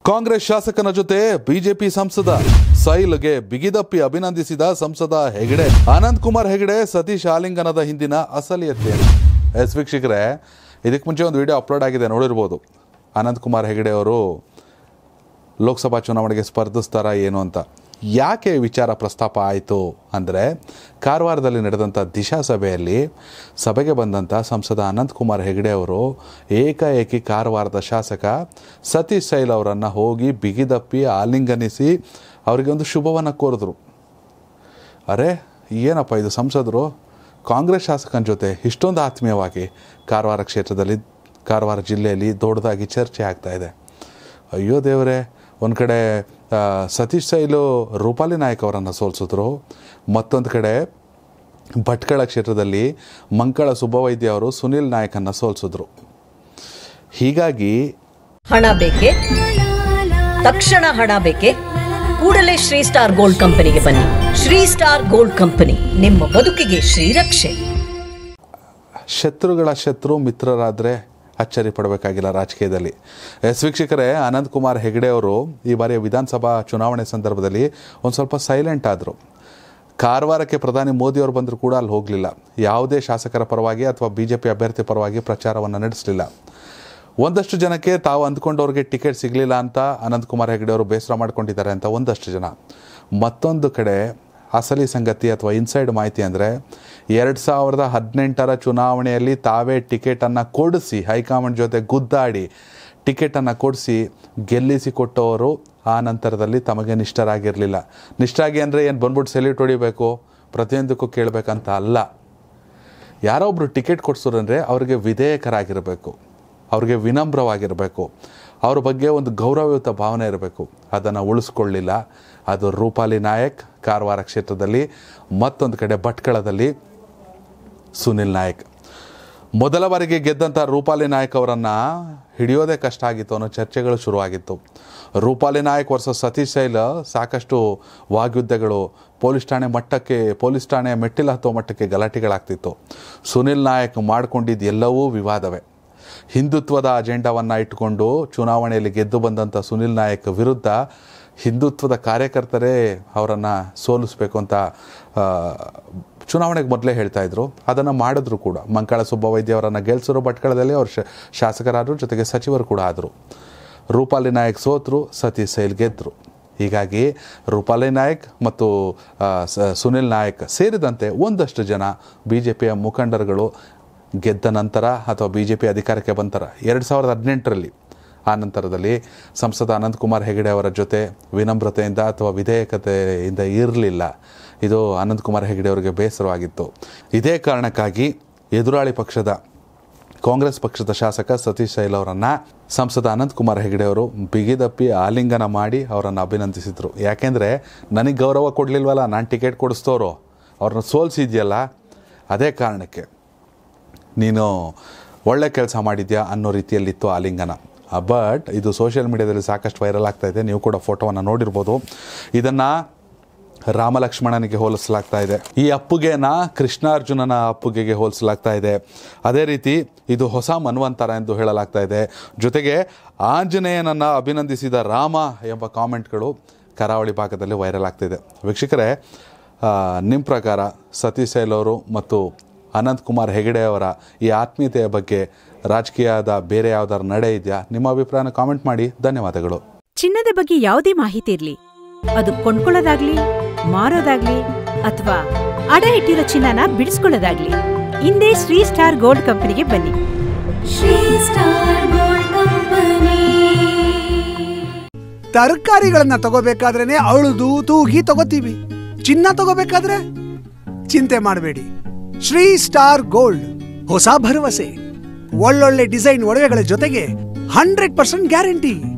ಕಾಂಗ್ರೆಸ್ ಶಾಸಕನ ಜೊತೆ ಬಿಜೆಪಿ ಸಂಸದ ಸೈಲ್ಗೆ ಬಿಗಿದಪ್ಪಿ ಅಭಿನಂದಿಸಿದ ಸಂಸದ ಹೆಗಡೆ ಆನಂದ್ ಕುಮಾರ್ ಹೆಗಡೆ ಸತೀಶ್ ಆಲಿಂಗನದ ಹಿಂದಿನ ಅಸಲಿಯತೆ ಎಸ್ ವೀಕ್ಷಕರೇ ಇದಕ್ಕೆ ಮುಂಚೆ ಒಂದು ವಿಡಿಯೋ ಅಪ್ಲೋಡ್ ಆಗಿದೆ ನೋಡಿರ್ಬೋದು ಆನಂದ್ ಕುಮಾರ್ ಹೆಗಡೆ ಅವರು ಲೋಕಸಭಾ ಚುನಾವಣೆಗೆ ಸ್ಪರ್ಧಿಸ್ತಾರಾ ಏನು ಅಂತ ಯಾಕೆ ಈ ವಿಚಾರ ಪ್ರಸ್ತಾಪ ಆಯಿತು ಅಂದರೆ ಕಾರವಾರದಲ್ಲಿ ನಡೆದಂಥ ದಿಶಾ ಸಭೆಯಲ್ಲಿ ಸಭೆಗೆ ಬಂದಂಥ ಸಂಸದ ಅನಂತ್ ಕುಮಾರ್ ಹೆಗಡೆ ಅವರು ಏಕಾಏಕಿ ಕಾರವಾರದ ಶಾಸಕ ಸತೀಶ್ ಸೈಲ್ ಅವರನ್ನು ಹೋಗಿ ಬಿಗಿದಪ್ಪಿ ಆಲಿಂಗನಿಸಿ ಅವರಿಗೆ ಒಂದು ಶುಭವನ್ನು ಕೋರಿದ್ರು ಅರೆ ಏನಪ್ಪ ಇದು ಸಂಸದರು ಕಾಂಗ್ರೆಸ್ ಶಾಸಕನ ಜೊತೆ ಇಷ್ಟೊಂದು ಆತ್ಮೀಯವಾಗಿ ಕಾರವಾರ ಕ್ಷೇತ್ರದಲ್ಲಿ ಕಾರವಾರ ಜಿಲ್ಲೆಯಲ್ಲಿ ದೊಡ್ಡದಾಗಿ ಚರ್ಚೆ ಆಗ್ತಾ ಇದೆ ಅಯ್ಯೋ ದೇವರೇ ಒಂದು ಕಡೆ ಆ, ಸತೀಶ್ ಸೈಲು ರೂಪಾಲಿ ನಾಯಕ್ ಅವರನ್ನು ಸೋಲಿಸಿದ್ರು ಮತ್ತೊಂದು ಕಡೆ ಭಟ್ಕಳ ಕ್ಷೇತ್ರದಲ್ಲಿ ಮಂಕಳ ಸುಬ್ಬವೈದ್ಯ ಅವರು ಸುನಿಲ್ ನಾಯಕನ್ನು ಸೋಲಿಸಿದ್ರು ಹೀಗಾಗಿ ಹಣ ಬೇಕೆ ತಕ್ಷಣ ಹಣ ಬೇಕೆ ಕೂಡಲೇ ಶ್ರೀ ಸ್ಟಾರ್ ಗೋಲ್ಡ್ ಕಂಪನಿಗೆ ಬನ್ನಿ ಶ್ರೀ ಸ್ಟಾರ್ ಗೋಲ್ಡ್ ಕಂಪನಿ ನಿಮ್ಮ ಬದುಕಿಗೆ ಶ್ರೀರಕ್ಷೆ ಶತ್ರುಗಳ ಶತ್ರು ಮಿತ್ರರಾದರೆ ಅಚ್ಚರಿ ಪಡಬೇಕಾಗಿಲ್ಲ ರಾಜಕೀಯದಲ್ಲಿ ಎಸ್ ವೀಕ್ಷಕರೇ ಅನಂತ್ ಕುಮಾರ್ ಹೆಗಡೆ ಅವರು ಈ ಬಾರಿಯ ವಿಧಾನಸಭಾ ಚುನಾವಣೆ ಸಂದರ್ಭದಲ್ಲಿ ಒಂದು ಸ್ವಲ್ಪ ಸೈಲೆಂಟ್ ಆದರು ಕಾರವಾರಕ್ಕೆ ಪ್ರಧಾನಿ ಮೋದಿಯವರು ಬಂದರೂ ಕೂಡ ಅಲ್ಲಿ ಹೋಗಲಿಲ್ಲ ಯಾವುದೇ ಶಾಸಕರ ಪರವಾಗಿ ಅಥವಾ ಬಿ ಜೆ ಪಿ ಅಭ್ಯರ್ಥಿ ಪರವಾಗಿ ಪ್ರಚಾರವನ್ನು ನಡೆಸಲಿಲ್ಲ ಒಂದಷ್ಟು ಜನಕ್ಕೆ ತಾವು ಅಂದ್ಕೊಂಡವ್ರಿಗೆ ಟಿಕೆಟ್ ಸಿಗಲಿಲ್ಲ ಅಂತ ಅನಂತ್ ಕುಮಾರ್ ಹೆಗಡೆ ಅವರು ಬೇಸರ ಮಾಡ್ಕೊಂಡಿದ್ದಾರೆ ಅಂತ ಒಂದಷ್ಟು ಜನ ಮತ್ತೊಂದು ಕಡೆ ಅಸಲಿ ಸಂಗತಿ ಅಥವಾ ಇನ್ಸೈಡ್ ಮಾಹಿತಿ ಅಂದರೆ ಎರಡು ಸಾವಿರದ ಹದಿನೆಂಟರ ಚುನಾವಣೆಯಲ್ಲಿ ತಾವೇ ಟಿಕೆಟನ್ನು ಕೊಡಿಸಿ ಹೈಕಮಾಂಡ್ ಜೊತೆ ಗುದ್ದಾಡಿ ಟಿಕೆಟನ್ನು ಕೊಡಿಸಿ ಗೆಲ್ಲಿಸಿ ಕೊಟ್ಟವರು ಆ ನಂತರದಲ್ಲಿ ತಮಗೆ ನಿಷ್ಠರಾಗಿರಲಿಲ್ಲ ನಿಷ್ಠರಾಗಿ ಅಂದರೆ ಏನು ಬಂದ್ಬಿಟ್ಟು ಸೆಲ್ಯೂಟ್ ಹೊಡಿಬೇಕು ಪ್ರತಿಯೊಂದಕ್ಕೂ ಕೇಳಬೇಕಂತ ಅಲ್ಲ ಯಾರೋ ಒಬ್ರು ಟಿಕೆಟ್ ಕೊಡ್ಸೋರು ಅಂದರೆ ಅವ್ರಿಗೆ ವಿಧೇಯಕರಾಗಿರಬೇಕು ಅವ್ರಿಗೆ ವಿನಮ್ರವಾಗಿರಬೇಕು ಅವ್ರ ಬಗ್ಗೆ ಒಂದು ಗೌರವಯುತ ಭಾವನೆ ಇರಬೇಕು ಅದನ್ನು ಉಳಿಸ್ಕೊಳ್ಳಿಲ್ಲ ಅದು ರೂಪಾಲಿ ನಾಯಕ್ ಕಾರವಾರ ಕ್ಷೇತ್ರದಲ್ಲಿ ಮತ್ತೊಂದು ಕಡೆ ಭಟ್ಕಳದಲ್ಲಿ ಸುನಿಲ್ ನಾಯಕ್ ಮೊದಲ ಬಾರಿಗೆ ಗೆದ್ದಂಥ ರೂಪಾಲಿ ನಾಯಕ್ ಅವರನ್ನು ಹಿಡಿಯೋದೇ ಕಷ್ಟ ಆಗಿತ್ತು ಅನ್ನೋ ಚರ್ಚೆಗಳು ಶುರುವಾಗಿತ್ತು ರೂಪಾಲಿ ನಾಯಕ್ ವರ್ಸಸ್ ಸತೀಶ್ ಶೈಲ್ ಸಾಕಷ್ಟು ವಾಗ್ಯುದ್ಧಗಳು ಪೊಲೀಸ್ ಠಾಣೆ ಮಟ್ಟಕ್ಕೆ ಪೊಲೀಸ್ ಠಾಣೆ ಮೆಟ್ಟಿಲು ಹತ್ತೋ ಮಟ್ಟಕ್ಕೆ ಗಲಾಟೆಗಳಾಗ್ತಿತ್ತು ಸುನಿಲ್ ನಾಯಕ್ ಮಾಡ್ಕೊಂಡಿದ್ದು ಎಲ್ಲವೂ ವಿವಾದವೇ ಹಿಂದುತ್ವದ ಅಜೆಂಡಾವನ್ನು ಇಟ್ಟುಕೊಂಡು ಚುನಾವಣೆಯಲ್ಲಿ ಗೆದ್ದು ಬಂದಂಥ ಸುನಿಲ್ ನಾಯಕ್ ವಿರುದ್ಧ ಹಿಂದುತ್ವದ ಕಾರ್ಯಕರ್ತರೇ ಅವರನ್ನು ಸೋಲಿಸಬೇಕು ಅಂತ ಆ, ಚುನಾವಣೆಗೆ ಮೊದಲೇ ಹೇಳ್ತಾ ಇದ್ರು ಅದನ್ನು ಮಾಡಿದ್ರು ಕೂಡ ಮಂಕಾಳ ಸುಬ್ಬವೈದ್ಯ ಅವರನ್ನು ಗೆಲ್ಸಿರೋ ಭಟ್ಕಳದಲ್ಲಿ ಅವರು ಶ- ಶಾಸಕರಾದರು ಜೊತೆಗೆ ಸಚಿವರು ಕೂಡ ಆದರು ರೂಪಾಲಿ ನಾಯಕ್ ಸೋತರು ಸತೀಶ್ ಸೈಲ್ ಗೆದ್ದರು ಹೀಗಾಗಿ ರೂಪಾಲಿ ನಾಯಕ್ ಮತ್ತು ಆ, ಸ- ಸುನಿಲ್ ನಾಯಕ್ ಸೇರಿದಂತೆ ಒಂದಷ್ಟು ಜನ ಬಿ ಜೆ ಪಿಯ ಮುಖಂಡರುಗಳು ಗೆದ್ದ ನಂತರ ಅಥವಾ ಬಿ ಜೆ ಪಿ ಅಧಿಕಾರಕ್ಕೆ ಬಂತರ ಎರಡು ಸಾವಿರದ ಹದಿನೆಂಟರಲ್ಲಿ ಆ ನಂತರದಲ್ಲಿ ಸಂಸದ ಅನಂತ್ ಕುಮಾರ್ ಹೆಗಡೆ ಅವರ ಜೊತೆ ವಿನಮ್ರತೆಯಿಂದ ಅಥವಾ ವಿಧೇಯಕತೆಯಿಂದ ಇರಲಿಲ್ಲ ಇದು ಅನಂತ್ ಕುಮಾರ್ ಹೆಗಡೆ ಅವರಿಗೆ ಬೇಸರವಾಗಿತ್ತು ಇದೇ ಕಾರಣಕ್ಕಾಗಿ ಎದುರಾಳಿ ಪಕ್ಷದ ಕಾಂಗ್ರೆಸ್ ಪಕ್ಷದ ಶಾಸಕ ಸತೀಶ್ ಶೈಲ್ ಅವರನ್ನು ಸಂಸದ ಅನಂತ್ ಕುಮಾರ್ ಹೆಗಡೆ ಅವರು ಬಿಗಿದಪ್ಪಿ ಆಲಿಂಗನ ಮಾಡಿ ಅವರನ್ನು ಅಭಿನಂದಿಸಿದರು ಯಾಕೆಂದರೆ ನನಗೆ ಗೌರವ ಕೊಡಲಿಲ್ವಲ್ಲ ನಾನು ಟಿಕೆಟ್ ಕೊಡಿಸ್ತೋರು ಅವ್ರನ್ನ ಸೋಲಿಸಿದ್ಯಲ್ಲ ಅದೇ ಕಾರಣಕ್ಕೆ ನೀನು ಒಳ್ಳೆ ಕೆಲಸ ಮಾಡಿದ್ಯಾ ಅನ್ನೋ ರೀತಿಯಲ್ಲಿತ್ತು ಆಲಿಂಗನ ಬಟ್ ಇದು ಸೋಷಿಯಲ್ ಮೀಡಿಯಾದಲ್ಲಿ ಸಾಕಷ್ಟು ವೈರಲ್ ಆಗ್ತಾ ಇದೆ ನೀವು ಕೂಡ ಫೋಟೋವನ್ನು ನೋಡಿರ್ಬೋದು ಇದನ್ನು ರಾಮಲಕ್ಷ್ಮಣನಿಗೆ ಹೋಲಿಸಲಾಗ್ತಾ ಇದೆ ಈ ಅಪ್ಪುಗೆನ ಕೃಷ್ಣಾರ್ಜುನನ ಅಪ್ಪುಗೆಗೆ ಹೋಲಿಸಲಾಗ್ತಾ ಇದೆ ಅದೇ ರೀತಿ ಇದು ಹೊಸ ಮನ್ವಂತರ ಎಂದು ಹೇಳಲಾಗ್ತಾ ಇದೆ ಜೊತೆಗೆ ಆಂಜನೇಯನನ್ನು ಅಭಿನಂದಿಸಿದ ರಾಮ ಎಂಬ ಕಾಮೆಂಟ್ಗಳು ಕರಾವಳಿ ಭಾಗದಲ್ಲಿ ವೈರಲ್ ಆಗ್ತಿದೆ ವೀಕ್ಷಕರೇ ನಿಮ್ಮ ಪ್ರಕಾರ ಸತೀಶ್ ಸೈಲ್ ಅವರು ಮತ್ತು ಅನಂತ್ ಕುಮಾರ್ ಹೆಗಡೆ ಅವರ ಈ ಆತ್ಮೀಯತೆಯ ಬಗ್ಗೆ ರಾಜಕೀಯದ ಬೇರೆ ಯಾವ್ದಾರು ನಡೆ ಇದೆಯಾ ನಿಮ್ಮ ಅಭಿಪ್ರಾಯನ ಕಾಮೆಂಟ್ ಮಾಡಿ ಧನ್ಯವಾದಗಳು ಚಿನ್ನದ ಬಗ್ಗೆ ಯಾವುದೇ ಮಾಹಿತಿ ಇರ್ಲಿ ಅದು ಕೊಂಡ್ಕೊಳ್ಳೋದಾಗ್ಲಿ ಮಾರೋದಾಗ್ಲಿ ಅಥವಾ ಅಡ ಇಟ್ಟಿರೋ ಚಿನ್ನನ ಬಿಡಿಸ್ಕೊಳ್ಳೋದಾಗ್ಲಿ ಹಿಂದೆ ಶ್ರೀ ಸ್ಟಾರ್ ಗೋಲ್ಡ್ ಕಂಪನಿಗೆ ಬನ್ನಿ ಶ್ರೀ ಸ್ಟಾರ್ ಗೋಲ್ಡ್ ಕಂಪನಿ ತರಕಾರಿಗಳನ್ನ ತಗೋಬೇಕಾದ್ರೇನೆ ಅಳುದು ತೂಗಿ ತಗೋತೀವಿ ಚಿನ್ನ ತಗೋಬೇಕಾದ್ರೆ ಚಿಂತೆ ಮಾಡಬೇಡಿ ಶ್ರೀ ಸ್ಟಾರ್ ಗೋಲ್ಡ್ ಹೊಸ ಭರವಸೆ ಒಳ್ಳೊಳ್ಳೆ ಡಿಸೈನ್ ಒಡವೆಗಳ ಜೊತೆಗೆ ಹಂಡ್ರೆಡ್ ಪರ್ಸೆಂಟ್ ಗ್ಯಾರಂಟಿ